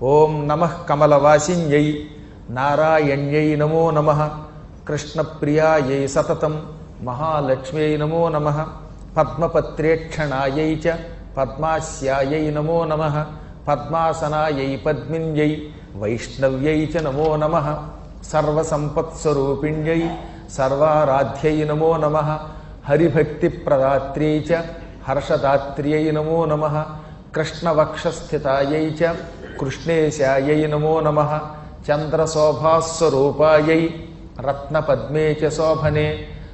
ఓం నమ కమలవాసిన్యై నారాయణ్యై నమో నమ కృష్ణప్రియాయై సతతం మహాలక్ష్మ్యై నమో నమ పద్మపత్రేక్షణాయై చ పద్మాస్యాయై నమో నమ పద్మాసనాయై పద్మిన్యై వైష్ణవ్యై చ నమో నమ సర్వసంపత్స్వరూపిణ్యై సర్వారాధ్యై నమో నమ హరిభక్తిప్రదాత్ర్యై చ హర్షదాత్ర్యై నమో నమ కృష్ణవక్షస్థితాయై చ కృష్ణేశాయై నమో నమ చంద్రశోభాస్వరూపాయై రత్నపద్మే చ శోభనే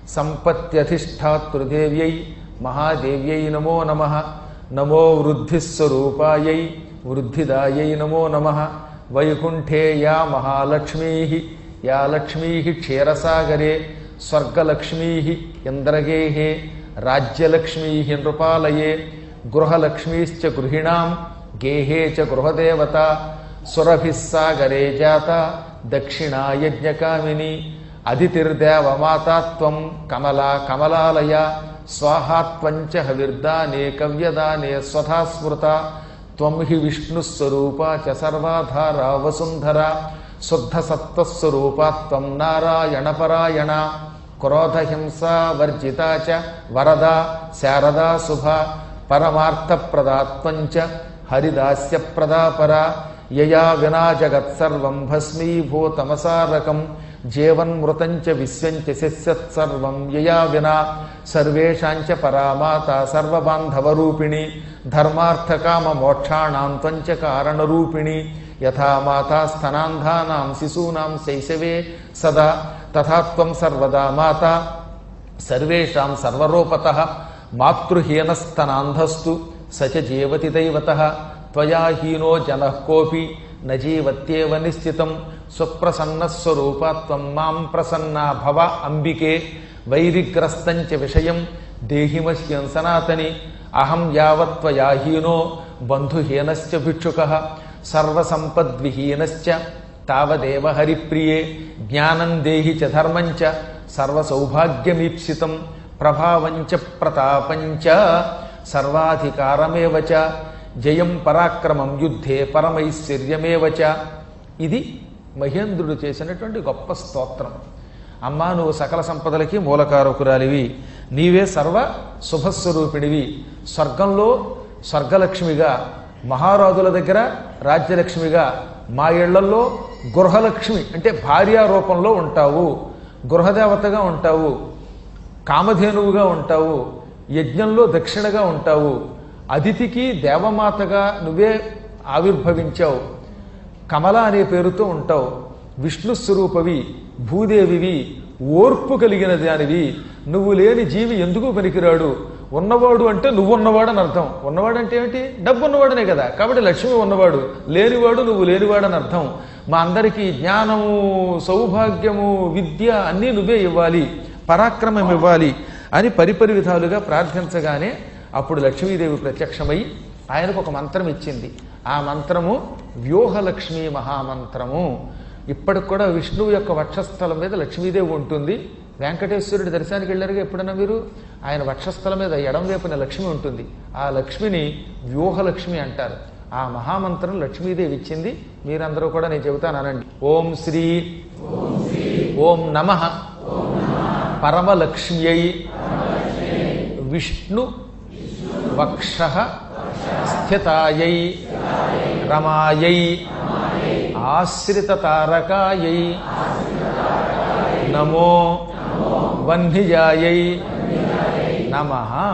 సంపత్యధిష్టాతృదేవ్యై మహాదేవ్యై నమో నమ నమో వృద్ధిస్వరూపాయై వృద్ధిదాయై నమో నమ వైకుంఠే యా మహాలక్ష్మీ యా లక్ష్మీ క్షీరసాగరే స్వర్గలక్ష్మీ ఇంద్రగేహే రాజ్యలక్ష్మీ నృపాలయే గృహలక్ష్మీశ్చ గృహిణాం గేహే చ గృహదేవత సురభిः సాగరే జాత దక్షిణాయజ్ఞకామిని అదితిర్దేవమాతా త్వం కమలా కమలాలయ స్వాహాత్వంచ హవిర్దానే కవ్యదానే స్వధా స్మృత త్వం హి విష్ణుస్వరూపా చ సర్వాధారా వసుంధర శుద్ధసత్వస్వరూపా త్వం నారాయణపరాయణ క్రోధహింసా వర్జితా చ వరదా శారదా శుభ పరమార్థప్రదాత్వంచ హరిదాస్యప్రదాపరా యయా వినా జగత్సర్వం భస్మీభూతమసారకం జీవన్మృతం చ విశ్వం చ శస్యత్సర్వం యయా వినా సర్వేషాంచ పరామాత సర్వబాంధవరూపిణి ధర్మార్థకామమోక్షాణాం త్వంచ కారణరూపిణి యథా మాతా స్తనాంధానాం శిశూనాం శైశవే సదా తథా త్వం సర్వదా మాతా సర్వేషాం సర్వరూపత మాతృహీనస్తనాంధస్తు సచ జీవతి దైవత త్వయా హీనో జన కోపి న జీవత్యేవ నిశ్చితం స్వప్రసన్నస్వరూపాత్వం మాం ప్రసన్నా భవ అంబికే వైరిగ్రస్తంచ విషయం దేహిమహ్యం సనాతని అహం యావత్వయా హీనో బంధుహీనశ్చ భిక్షుక సర్వసంపద్విహీనశ్చ తావదేవ హరిప్రియే జ్ఞానం దేహి చ ధర్మం చ సర్వసౌభాగ్యమీప్సితం ప్రభావంచ ప్రతాపంచ సర్వాధికారమేవ చ జయం పరాక్రమం యుద్ధే పరమైశ్వర్యమేవ చ ఇది మహేంద్రుడు చేసినటువంటి గొప్ప స్తోత్రం అమ్మా నువ్వు సకల సంపదలకి మూలకారకురాలివి నీవే సర్వ శుభస్వరూపిణివి స్వర్గంలో స్వర్గలక్ష్మిగా మహారాజుల దగ్గర రాజ్యలక్ష్మిగా మా ఇళ్లలో గృహలక్ష్మి అంటే భార్యా రూపంలో ఉంటావు గృహదేవతగా ఉంటావు కామధేనువుగా ఉంటావు యజ్ఞంలో దక్షిణగా ఉంటావు అతిథికి దేవమాతగా నువ్వే ఆవిర్భవించావు కమల అనే పేరుతో ఉంటావు విష్ణు స్వరూపవి భూదేవివి ఓర్పు కలిగిన దానివి నువ్వు లేని జీవి ఎందుకు పనికిరాడు ఉన్నవాడు అంటే నువ్వు ఉన్నవాడు అని అర్థం ఉన్నవాడు అంటే ఏమిటి డబ్బు ఉన్నవాడనే కదా కాబట్టి లక్ష్మి ఉన్నవాడు లేనివాడు నువ్వు లేనివాడు అని అర్థం మా అందరికీ జ్ఞానము సౌభాగ్యము విద్య అన్నీ నువ్వే ఇవ్వాలి పరాక్రమం ఇవ్వాలి అని పరిపరి విధాలుగా ప్రార్థించగానే అప్పుడు లక్ష్మీదేవి ప్రత్యక్షమై ఆయనకు ఒక మంత్రం ఇచ్చింది ఆ మంత్రము వ్యూహలక్ష్మి మహామంత్రము ఇప్పటికి కూడా విష్ణువు యొక్క వక్షస్థలం మీద లక్ష్మీదేవి ఉంటుంది వెంకటేశ్వరుడి దర్శనానికి వెళ్ళారుగా ఎప్పుడైనా మీరు ఆయన వక్షస్థలం మీద ఎడం వైపున లక్ష్మి ఉంటుంది ఆ లక్ష్మిని వ్యూహలక్ష్మి అంటారు ఆ మహామంత్రం లక్ష్మీదేవి ఇచ్చింది మీరందరూ కూడా నేను చెబుతాను అనండి ఓం శ్రీ ఓం నమ పరమలక్ష్మ్యై విష్ణు వక్ష స్థితాయై రమాయై ఆశ్రితతారకాయై నమో వన్నిజాయై నమ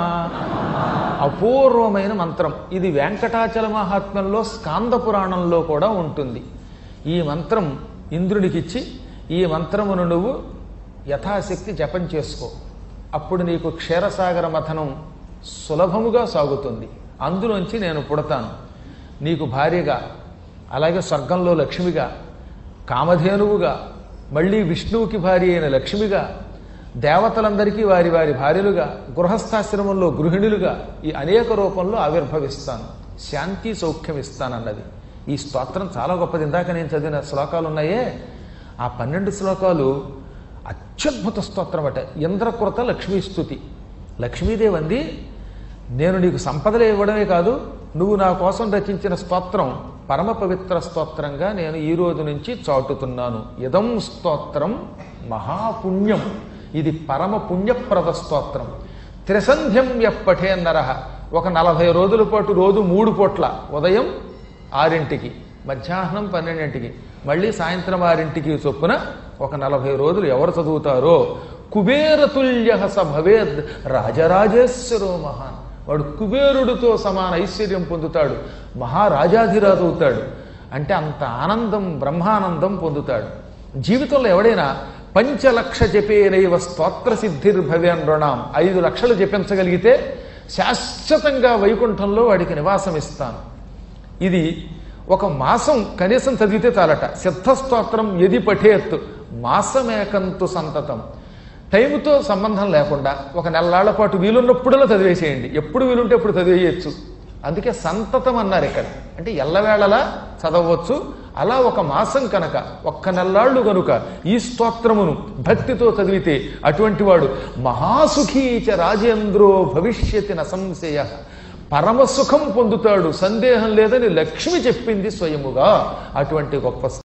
అపూర్వమైన మంత్రం ఇది వెంకటాచల మహాత్మ్యంలో స్కాంద పురాణంలో కూడా ఉంటుంది ఈ మంత్రం ఇంద్రుడికిచ్చి ఈ మంత్రమును నువ్వు యథాశక్తి జపం చేసుకో అప్పుడు నీకు క్షీరసాగర మథనం సులభముగా సాగుతుంది అందులోంచి నేను పుడతాను నీకు భార్యగా అలాగే స్వర్గంలో లక్ష్మిగా కామధేనువుగా మళ్ళీ విష్ణువుకి భార్య అయిన లక్ష్మిగా దేవతలందరికీ వారి వారి భార్యలుగా గృహస్థాశ్రమంలో గృహిణులుగా ఈ అనేక రూపంలో ఆవిర్భవిస్తాను శాంతి సౌఖ్యం ఇస్తానన్నది ఈ స్తోత్రం చాలా గొప్పది ఇందాక నేను చదివిన శ్లోకాలు ఉన్నాయే ఆ పన్నెండు శ్లోకాలు అత్యద్భుత స్తోత్రం అట ఇంద్రకృత లక్ష్మీస్తుతి లక్ష్మీదేవి అంది నేను నీకు సంపదలు ఇవ్వడమే కాదు నువ్వు నా కోసం రచించిన స్తోత్రం పరమ పవిత్ర స్తోత్రంగా నేను ఈ రోజు నుంచి చాటుతున్నాను ఇదం స్తోత్రం మహాపుణ్యం ఇది పరమ పుణ్యప్రద స్తోత్రం త్రిసంధ్యం ఎప్పటే నరహ ఒక నలభై రోజుల పాటు రోజు మూడు పూట్ల ఉదయం ఆరింటికి మధ్యాహ్నం పన్నెండింటికి మళ్ళీ సాయంత్రం ఆరింటికి చొప్పున ఒక నలభై రోజులు ఎవరు చదువుతారో కుబేరతుల్య స భవేద్ రాజరాజేశ్వరో మహాన్ వాడు కుబేరుడితో సమాన ఐశ్వర్యం పొందుతాడు మహారాజాధిరాజు అవుతాడు అంటే అంత ఆనందం బ్రహ్మానందం పొందుతాడు జీవితంలో ఎవడైనా పంచలక్ష జపేనైవ స్తోత్ర సిద్ధిర్భవేన్ రుణాం ఐదు లక్షలు జపించగలిగితే శాశ్వతంగా వైకుంఠంలో వాడికి నివాసం ఇస్తాను ఇది ఒక మాసం కనీసం చదివితే చాలట సిద్ధస్తోత్రం ఎది పఠేత్ మాసమేకంతు సంతతం టైంతో సంబంధం లేకుండా ఒక నెలలాళ్ల పాటు వీలున్నప్పుడల్లా చదివేసేయండి ఎప్పుడు వీలుంటే ఎప్పుడు చదివేయచ్చు అందుకే సంతతం అన్నారు ఇక్కడ అంటే ఎల్లవేళలా చదవచ్చు అలా ఒక మాసం కనుక ఒక్క నెల్లాళ్ళు కనుక ఈ స్తోత్రమును భక్తితో చదివితే అటువంటి వాడు మహాసుఖీచ రాజేంద్రో భవిష్యతి నసంశయ పరమసుఖం పొందుతాడు సందేహం లేదని లక్ష్మి చెప్పింది స్వయముగా అటువంటి గొప్ప